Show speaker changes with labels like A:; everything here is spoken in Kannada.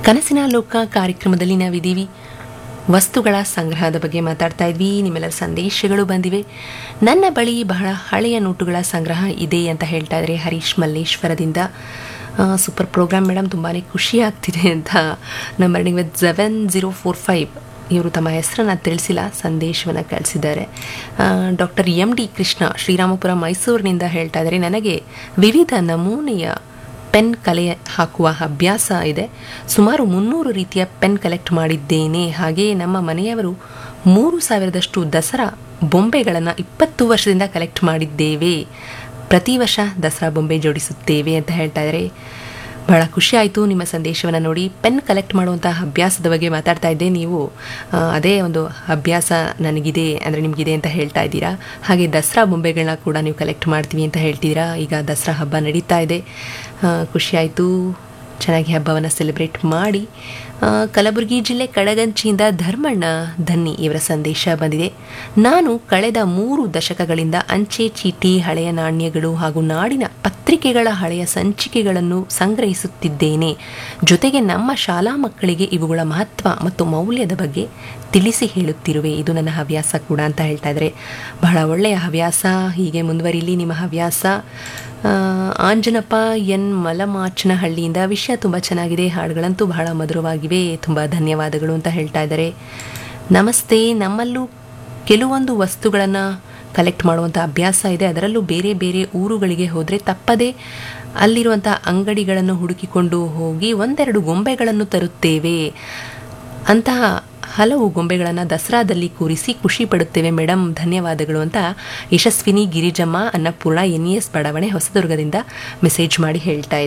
A: ಕನಸಿನ ಲೋಕ ಕಾರ್ಯಕ್ರಮದಲ್ಲಿ ನಾವಿದ್ದೀವಿ ವಸ್ತುಗಳ ಸಂಗ್ರಹದ ಬಗ್ಗೆ ಮಾತಾಡ್ತಾ ಇದ್ವಿ ನಿಮ್ಮೆಲ್ಲರ ಸಂದೇಶಗಳು ಬಂದಿವೆ ನನ್ನ ಬಳಿ ಬಹಳ ಹಳೆಯ ನೋಟುಗಳ ಸಂಗ್ರಹ ಇದೆ ಅಂತ ಹೇಳ್ತಾ ಇದ್ದಾರೆ ಹರೀಶ್ ಮಲ್ಲೇಶ್ವರದಿಂದ ಸೂಪರ್ ಪ್ರೋಗ್ರಾಮ್ ಮೇಡಮ್ ತುಂಬಾ ಖುಷಿ ಆಗ್ತಿದೆ ಅಂತ ನಂಬರ್ ನೀವು ಸೆವೆನ್ ಜೀರೋ ಫೋರ್ ಫೈವ್ ಇವರು ತಮ್ಮ ಹೆಸರನ್ನು ತಿಳಿಸಿಲ್ಲ ಸಂದೇಶವನ್ನು ಕಳಿಸಿದ್ದಾರೆ doctor M D Krishna Srirampura ಮೈಸೂರಿನಿಂದ ಹೇಳ್ತಾ ಇದ್ದಾರೆ ನನಗೆ ವಿವಿಧ ನಮೂನೆಯ ಪೆನ್ ಕಲೆ ಹಾಕುವ ಅಭ್ಯಾಸ ಇದೆ ಸುಮಾರು ಮುನ್ನೂರು ರೀತಿಯ ಪೆನ್ ಕಲೆಕ್ಟ್ ಮಾಡಿದ್ದೇನೆ ಹಾಗೆಯೇ ನಮ್ಮ ಮನೆಯವರು ಮೂರು ಸಾವಿರದಷ್ಟು ದಸರಾ ಬೊಂಬೆಗಳನ್ನು ಇಪ್ಪತ್ತು ವರ್ಷದಿಂದ ಕಲೆಕ್ಟ್ ಮಾಡಿದ್ದೇವೆ ಪ್ರತಿ ವರ್ಷ ದಸರಾ ಬೊಂಬೆ ಜೋಡಿಸುತ್ತೇವೆ ಅಂತ ಹೇಳ್ತಾ ಇದ್ದಾರೆ ಬಹಳ ಖುಷಿ ಆಯಿತು ನಿಮ್ಮ ಸಂದೇಶವನ್ನು ನೋಡಿ ಪೆನ್ ಕಲೆಕ್ಟ್ ಮಾಡುವಂಥ ಅಭ್ಯಾಸದ ಬಗ್ಗೆ ಮಾತಾಡ್ತಾ ಇದ್ದೆ ನೀವು ಆ, ಅದೇ ಒಂದು ಅಭ್ಯಾಸ ನನಗಿದೆ ಅಂದರೆ ನಿಮಗಿದೆ ಅಂತ ಹೇಳ್ತಾ ಇದ್ದೀರಾ ಹಾಗೆ ದಸರಾ ಬೊಂಬೆಗಳನ್ನ ಕೂಡ ನೀವು ಕಲೆಕ್ಟ್ ಮಾಡ್ತೀವಿ ಅಂತ ಹೇಳ್ತಿದ್ದೀರಾ ಈಗ ದಸರಾ ಹಬ್ಬ ನಡೀತಾ ಇದೆ ಆ, ಖುಷಿ ಆಯಿತು ಚೆನ್ನಾಗಿ ಹಬ್ಬವನ್ನು ಸೆಲೆಬ್ರೇಟ್ ಮಾಡಿ ಆ, ಕಲಬುರಗಿ ಜಿಲ್ಲೆ ಕಡಗಂಚಿಯಿಂದ ಧರ್ಮಣ್ಣ ಧನ್ನಿ ಇವರ ಸಂದೇಶ ಬಂದಿದೆ ನಾನು ಕಳೆದ ಮೂರು ದಶಕಗಳಿಂದ ಅಂಚೆ ಚೀಟಿ ಹಳೆಯ ನಾಣ್ಯಗಳು ಹಾಗೂ ನಾಡಿನ ಪತ್ರಿಕೆಗಳ ಹಳೆಯ ಸಂಚಿಕೆಗಳನ್ನು ಸಂಗ್ರಹಿಸುತ್ತಿದ್ದೇನೆ ಜೊತೆಗೆ ನಮ್ಮ ಶಾಲಾ ಮಕ್ಕಳಿಗೆ ಇವುಗಳ ಮಹತ್ವ ಮತ್ತು ಮೌಲ್ಯದ ಬಗ್ಗೆ ತಿಳಿಸಿ ಹೇಳುತ್ತಿರುವೆ ಇದು ನನ್ನ ಹವ್ಯಾಸ ಕೂಡ ಅಂತ ಹೇಳ್ತಾ ಇದ್ದಾರೆ ಬಹಳ ಒಳ್ಳೆಯ ಹವ್ಯಾಸ ಹೀಗೆ ಮುಂದುವರಿಲಿ ನಿಮ್ಮ ಹವ್ಯಾಸ ಆ, ಆಂಜನಪ್ಪ ಎನ್ ಮಲಮಾಚನಹಳ್ಳಿಯಿಂದ ವಿಷಯ ತುಂಬ ಚೆನ್ನಾಗಿದೆ ಹಾಡುಗಳಂತೂ ಬಹಳ ಮಧುರವಾಗಿವೆ ತುಂಬ ಧನ್ಯವಾದಗಳು ಅಂತ ಹೇಳ್ತಾ ಇದ್ದಾರೆ ನಮಸ್ತೆ ನಮ್ಮಲ್ಲೂ ಕೆಲವೊಂದು ವಸ್ತುಗಳನ್ನು ಕಲೆಕ್ಟ್ ಮಾಡುವಂಥ ಅಭ್ಯಾಸ ಇದೆ ಅದರಲ್ಲೂ ಬೇರೆ ಬೇರೆ ಊರುಗಳಿಗೆ ಹೋದರೆ ತಪ್ಪದೇ ಅಲ್ಲಿರುವಂಥ ಅಂಗಡಿಗಳನ್ನು ಹುಡುಕಿಕೊಂಡು ಹೋಗಿ ಒಂದೆರಡು ಗೊಂಬೆಗಳನ್ನು ತರುತ್ತೇವೆ ಅಂತಹ ಹಲವು ಗೊಂಬೆಗಳನ್ನು ದಸರಾದಲ್ಲಿ ಕೂರಿಸಿ ಖುಷಿ ಪಡುತ್ತೇವೆ ಮೇಡಮ್ ಧನ್ಯವಾದಗಳು ಅಂತ Yashaswini Girijamma Annapurna N E S ಬಡಾವಣೆ ಹೊಸದುರ್ಗದಿಂದ ಮೆಸೇಜ್ ಮಾಡಿ ಹೇಳ್ತಾ